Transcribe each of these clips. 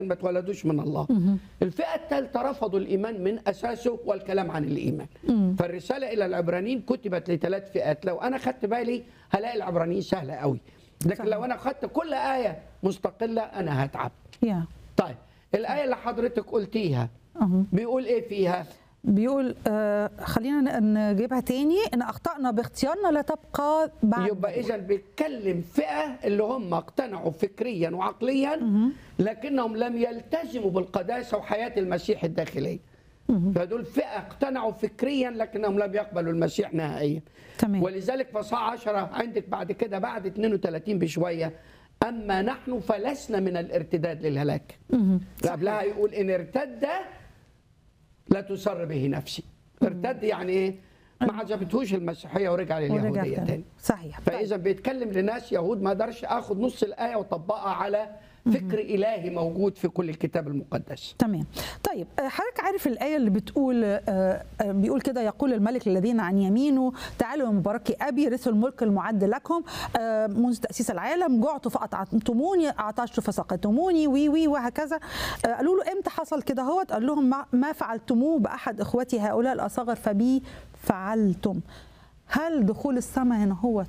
ما اتولدوش من الله الفئة الثالثة رفضوا الإيمان من أساسه والكلام عن الإيمان فالرسالة إلى العبرانيين كتبت لثلاث فئات لو أنا خدت بالي هلاقي العبرانيين سهلة قوي لكن صحيح. لو أنا خدت كل آية مستقلة أنا هتعب يا طيب الآية اللي حضرتك قلتيها أهو. بيقول إيه فيها بيقول آه خلينا ن- نجيبها تاني ان اخطانا باختيارنا لا تبقى بعد يبقى إذا بيتكلم فئة اللي هم اقتنعوا فكريا وعقليا لكنهم لم يلتزموا بالقداسة وحياة المسيح الداخلية فدول فئة اقتنعوا فكريا لكنهم لم يقبلوا المسيح نهائيا تمام ولذلك فصاع 10 عندك بعد كده بعد 32 بشوية أما نحن فلسنا من الارتداد للهلاك مهم. قبلها يقول إن ارتد لا تسر به نفسي ارتد يعني إيه ما عجبتهوش المسيحية ورجع ورجع لليهودية تاني. تاني صحيح طيب. فاذا بيتكلم لناس يهود ما قدرش اخد نص الايه واطبقها على فكر الهي موجود في كل الكتاب المقدس تمام طيب آه، حضرتك عارف الآية اللي بتقول آه، آه، بيقول كده يقول الملك للذين عن يمينه تعالوا من بركة أبي رثوا الملك المعد لكم آه، منذ تأسيس العالم جعت فأطعمتموني عطشت فسقتموني وي وي وهكذا آه، قالوا له إمتى حصل كده هو قال لهم ما- ما فعلتموه بأحد إخوتي هؤلاء الأصغر فبي فعلتم هل دخول السماء هنا هوت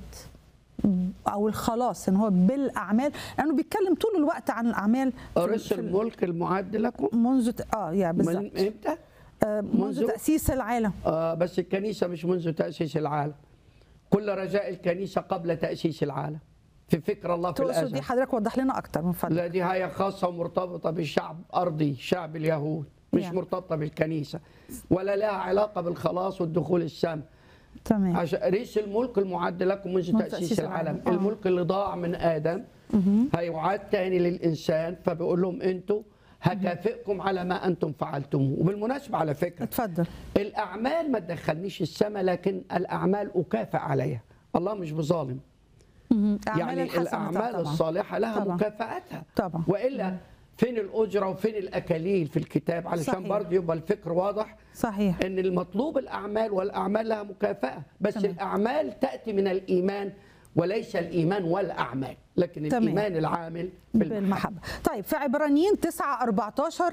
او الخلاص ان هو بالاعمال لانه بيتكلم طول الوقت عن الاعمال في- ارث في- الملك المعد لكم منذ ت- اه يا بالظبط من امتى؟ آه، منذ منذ- تاسيس العالم آه بس الكنيسه مش منذ تاسيس العالم كل رجاء الكنيسه قبل تاسيس العالم في فكر الله في تقصد الازل دي حضرتك وضح لنا اكتر من فضلك لا دي هي خاصه ومرتبطه بالشعب ارضي شعب اليهود مش يعني. مرتبطه بالكنيسه ولا لها علاقه بالخلاص والدخول السماء تمام عشان ريس الملك المعد لكم منذ منذ تأسيس تأسيس العالم العالم. آه. الملك اللي ضاع من آدم هيعاد تاني للإنسان فبيقول لهم أنتوا هكافئكم على ما أنتم فعلتموه وبالمناسبة على فكرة اتفضل الأعمال ما تدخلنيش السماء لكن الأعمال أكافئ عليها الله مش بظالم مهم. أعمال يعني الحسنة الأعمال طبعاً. الصالحة لها طبعاً. مكافآتها طبعا وإلا فين الأجرة وفين الأكاليل في الكتاب علشان صحيح. برضه يبقى الفكر واضح صحيح ان المطلوب الاعمال والاعمال لها مكافاه بس تمام. الاعمال تاتي من الايمان وليس الايمان والاعمال لكن تمام. الايمان العامل بالمحبه بالمحبة طيب في عبرانيين 9 14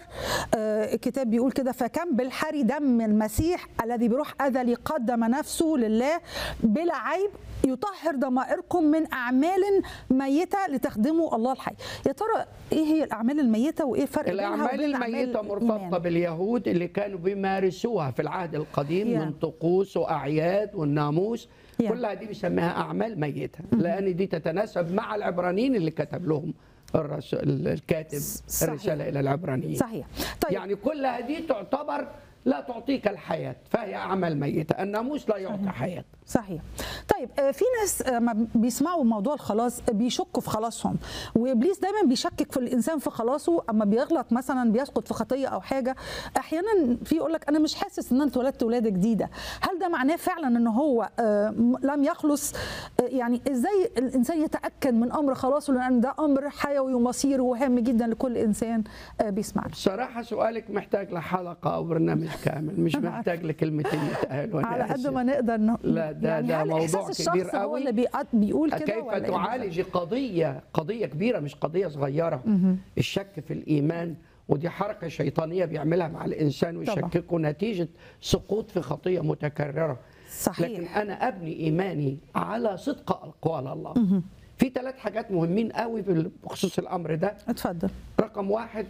آه الكتاب بيقول كده فكم بالحري دم المسيح الذي بروح أذلي قدم نفسه لله بلا عيب يطهر ضمائركم من أعمال ميتة لتخدموا الله الحي يا ترى إيه هي الأعمال الميتة وإيه الفرق بينها الاعمال وبين أعمال الميته مرتبطه الإيمان؟ باليهود اللي كانوا بيمارسوها في العهد القديم يا. من طقوس واعياد والناموس يا. كلها دي بيسميها اعمال ميته لان دي تتناسب مع العبرانيين اللي كتب لهم الرسول الكاتب صحيح. الرساله الى العبرانيين صحيح طيب يعني كل هذه تعتبر لا تعطيك الحياة فهي أعمال ميتة الناموس لا يعطي حياة صحيح طيب آه، في ناس آه، ما بيسمعوا موضوع الخلاص آه، بيشكوا في خلاصهم وابليس دايما بيشكك في الانسان في خلاصه اما بيغلط مثلا بيسقط في خطيه او حاجه احيانا في يقول لك انا مش حاسس ان انا اتولدت ولاده جديده هل ده معناه فعلا ان هو آه، م- لم يخلص آه، يعني ازاي الانسان يتاكد من امر خلاصه لان ده امر حيوي ومصيري وهام جدا لكل انسان آه، بيسمعنا بصراحة سؤالك محتاج لحلقة أو برنامج كامل مش محتاج لكلمتين يتقالوا أنا على قد آسف. ما نقدر ن... لا، ده- يعني ده هل موضوع إحساس كبير الشخص هو قوي. اللي بيقط- بيقول كده كيف ولا إيه بالظبط؟ تعالج قضية قضية كبيرة مش قضية صغيرة الشك في الإيمان ودي حركة شيطانية بيعملها مع الإنسان ويشككه نتيجة سقوط في خطية متكررة صحيح. لكن أنا أبني إيماني على صدق أقوال الله في ثلاث حاجات مهمين قوي بخصوص الأمر ده اتفضل رقم واحد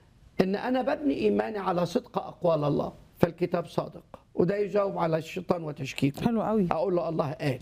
ان انا ببني ايماني على صدق اقوال الله فالكتاب صادق وده يجاوب على الشيطان وتشكيكه حلو قوي اقول له الله قال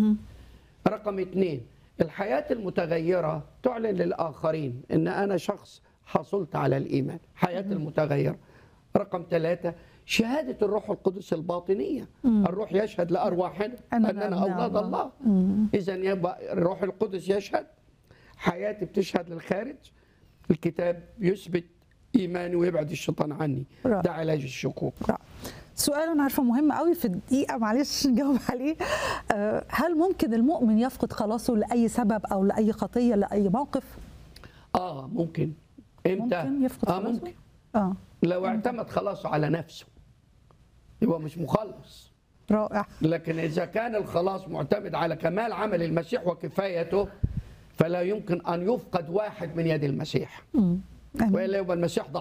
رقم اثنين الحياة المتغيرة تعلن للآخرين إن أنا شخص حصلت على الإيمان حياة المتغيرة رقم ثلاثة شهادة الروح القدس الباطنية الروح يشهد لأرواحنا أننا أننا أبناء أولاد الله. الله إذا يبقى الروح القدس يشهد حياتي بتشهد للخارج الكتاب يثبت إيماني ويبعد الشيطان عني رائع. ده علاج الشكوك رائع. سؤال انا عارفه مهم قوي في الدقيقه معلش نجاوب عليه آه، هل ممكن المؤمن يفقد خلاصه لاي سبب او لاي خطيه لاي موقف آه ممكن إمتى؟ ممكن يفقد آه خلاصه ممكن اه لو اعتمد خلاصه على نفسه يبقى مش مخلص رائع لكن إذا كان الخلاص معتمد على كمال عمل المسيح وكفايته فلا يمكن أن يفقد واحد من يد المسيح آمين. والا يبقى المسيح